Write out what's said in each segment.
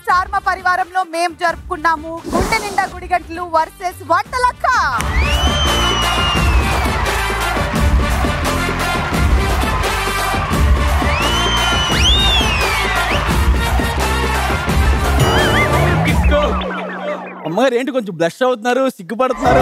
Star మా పరివారంలో మేం జరుపుకున్నాము గుండె నిండా గుడిగంటలు వర్సెస్ వంటలక్క అమ్మగారు ఏంటి కొంచెం బ్లష్ అవుతున్నారు సిగ్గుపడుతున్నారు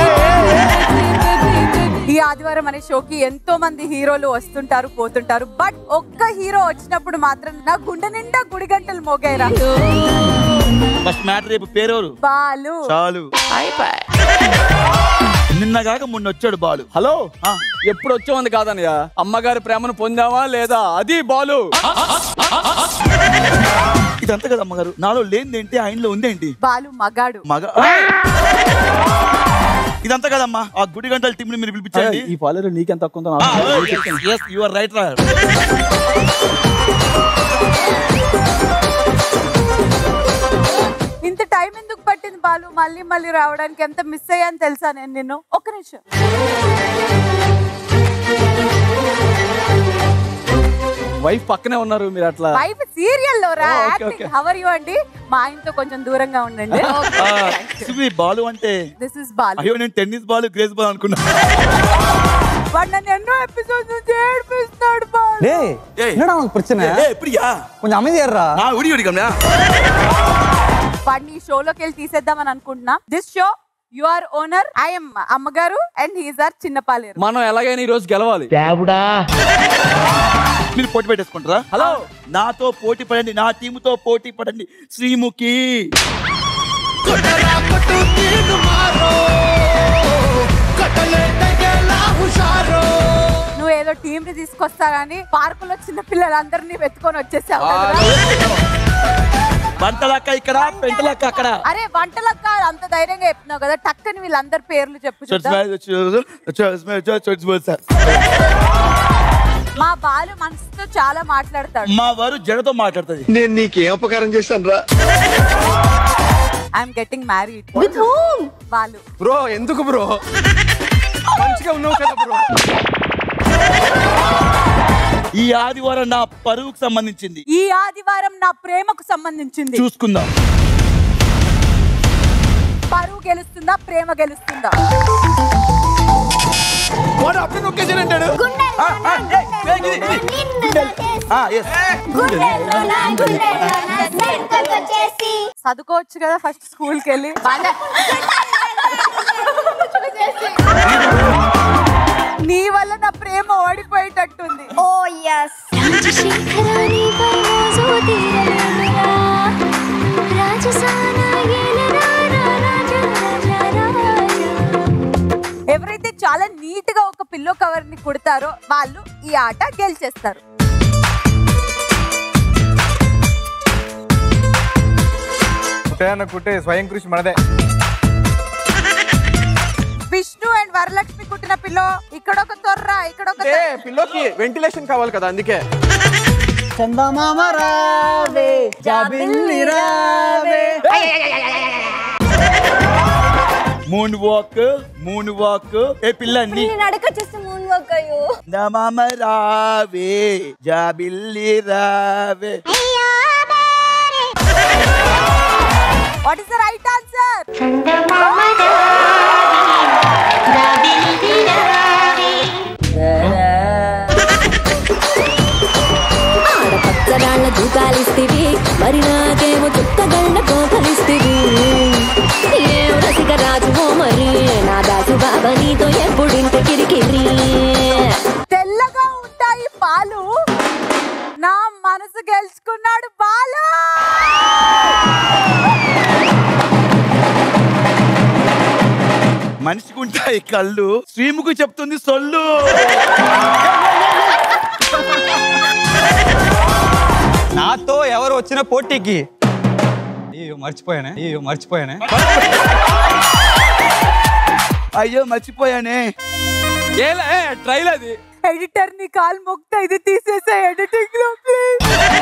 ఈ ఆదివారం అనే షోకి ఎంతో మంది హీరోలు వస్తుంటారు పోతుంటారు బట్ ఒక్క హీరో వచ్చినప్పుడు మాత్రం నా గుండె నిండా గుడిగంటలు మోగాయిరా ఫస్ట్ మ్యాటర్ రేపు పేరెవరు బాలు చాలు నిన్న కాక మొన్న వచ్చాడు బాలు హలో ఆ, ఎప్పుడు వచ్చామంది కాదన్నయ్య అమ్మగారి ప్రేమను పొందావా లేదా అది బాలు ఇదంతా కదా అమ్మగారు నాలో లేనిదేంటి ఆయనలో ఉందేంటి బాలు మగాడు మగ ఇదంతా కదమ్మా ఆ గుడి గంటల టీం మీరు పిలిపించండి ఈ పాలేరు నీకెంత తక్కువ ఉందో నాకు తెలియదు. యు ఆర్ రైట్ రా ఇంత టైం ఎందుకు పట్టింది బాలు మళ్ళీ మళ్ళీ రావడానికి ఎంత మిస్ అయ్యాను తెలుసా నేను నిన్ను ఒక్క నిమిషం వైఫ్ పక్కనే ఉన్నారు మీరు అట్లా వైఫ్ సీరియల్ లో రా ఓ, okay, acting okay. How are you అండి మా ఆయనతో కొంచెం దూరంగా ఉండండి సుమి బాలు అంటే దిస్ ఇస్ బాలు అయ్యో నేను టెన్నిస్ బాల్ గ్రేస్ బాల్ అనుకున్నా వాడు నన్ను ఎన్నో ఎపిసోడ్ నుంచి ఏడిపిస్తున్నాడు బాలు டேய் ஏய். என்னடா உனக்கு பிரச்சனை ఏ ఇప్పుడియా கொஞ்சம் அமைதியாடுறா నా ఉడి ఉడికమ్నా వాడిని ఈ షోలోకి వెళ్ళి తీసేద్దామని అనుకుంటున్నా this show you are owner I'm అమ్మగారు అండ్ హీస్ ఆర్ చిన్నపాలేరు మనం ఎలాగైనా ఈ రోజు గెలవాలి మీరు పోటీ పెట్టేసుకుంటారా హలో నాతో పోటీ పడండి నా టీముతో పోటీ పడండి శ్రీముఖి నువ్వు ఏదో టీం ని తీసుకొస్తానని పార్కులో చిన్న పిల్లలందరినీ వెతుకొని వచ్చేసావు కదా. వంటలక్క ఇక్కడ పెంటలక్క అక్కడ అరే వంటలకు కాదు అంత ధైర్యంగా చెప్తున్నావు కదా టక్కని వీళ్ళందరి పేర్లు చెప్పు చూద్దాం. మా బాలు మనసుతో చాలా మాట్లాడతాడు మా వారు జడతో మాట్లాడుతుంది నేను నీకేం అపకారం చేశాను రా I'm getting married Balu bro ఎందుకు బ్రో మంచిగా ఉన్నావు కదా బ్రో ఈ ఆదివారం నా పరువుకు సంబంధించింది ఈ ఆదివారం నా ప్రేమకు సంబంధించింది చూసుకుందాం పరువు గెలుస్తుందా ప్రేమ గెలుస్తుందా వాడు అప్పుడు నొక్కేసానంటాడు ఆ, ఆ, ఏయ్, ఏయ్, ఇది, ఇది. ఆ, yes. చదువుకోవచ్చు కదా ఫస్ట్ స్కూల్ కి వెళ్ళి నీ వల్ల నా ప్రేమ ఓడిపోయేటట్టుంది ఓ ఎస్ రాజశేఖరాని పరమోజు తీరలేనురా రాజసాన ఏలరా రాజ రాజ రాజ ఎవరైతే చాలా నీట్ గా ఒక పిల్లో కవర్ ని కుడతారో వాళ్ళు ఈ ఆట గెలిచేస్తారు కుట్టే స్వయం కృషి మనదే విష్ణు అండ్ వరలక్ష్మి కుట్టిన పిల్లో ఇక్కడ ఒక తొర్ర ఇక్కడ ఒక ఏ పిల్లోకి వెంటిలేషన్ కావాలి కదా అందుకే మూన్ వాక్ మూన్ వాక్ ఏ పిల్లండి నేను అడగచ్చేస్తే మూన్ వర్క్ అయ్యో నమమ రావే జాబిల్లి రావే what is the right answer ఆడపచ్చరాళ్ళ దూకాలిస్తివి మరి నాకేమో చుక్కగళ్ళ కోకలిస్తివి ఏం రసిక రాజువో మరి నా దాసు బాబా నీతో ఎప్పుడింట కిరికిరి తెల్లగా ఉంటాయి పాలు నా మనసు గెలుచుకున్నాడు బాలు మనిషికి ఉంటాయి కళ్ళు శ్రీముఖి చెప్తుంది సొల్లు నాతో ఎవరు వచ్చిన పోటీకి అయ్యో మర్చిపోయానే అయ్యో మర్చిపోయానే అయ్యో మర్చిపోయానే ట్రైల్ అది ఎడిటర్ ని కాల్ మొక్తా ఇది తీసేసే ఎడిటింగ్ లో ప్లీజ్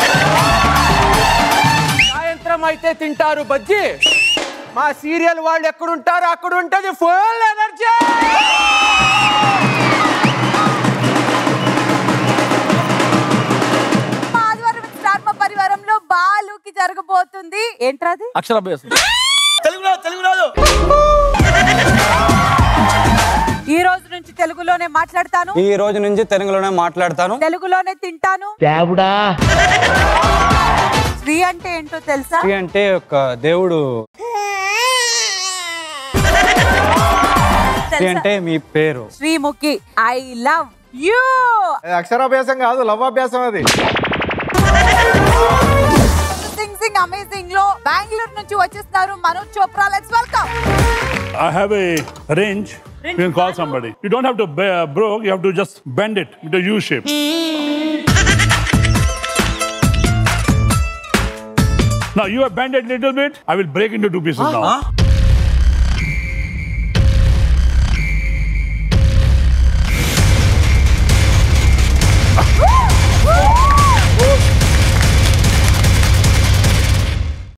సాయంత్రం అయితే తింటారు బజ్జి మా సీరియల్ వాళ్ళు ఎక్కడుంటారు అక్కడ ఉంటది ఫుల్ ఎనర్జీ ఆదివారం స్టార్ మా పరివారంలో బాలుకి జరగబో రాబోతుంది ఏంట్రాది అక్షరాభ్యాసం తెలుగు రాదు తెలుగు రాదు ఈ రోజు నుంచి తెలుగులోనే మాట్లాడతాను ఈ రోజు నుంచి తెలుగులోనే మాట్లాడతాను తెలుగులోనే తింటాను శ్రీ అంటే ఏంటో తెలుసా శ్రీ అంటే ఒక దేవుడు శ్రీ తెలుసా అంటే మీ పేరు శ్రీముఖి ఐ లవ్ యూ అక్షరాభ్యాసం కాదు లవ్వాభ్యాసం అది సింగ్ సింగ్ అమేజింగ్ లో బెంగళూరు నుంచి వచ్చేస్తున్నారు Manoj Chopra let's welcome I have a range. You can call somebody. You don't have to be- uh, broke. You have to just bend it into U shape. Now you have bent it little bit. I will break into two pieces now.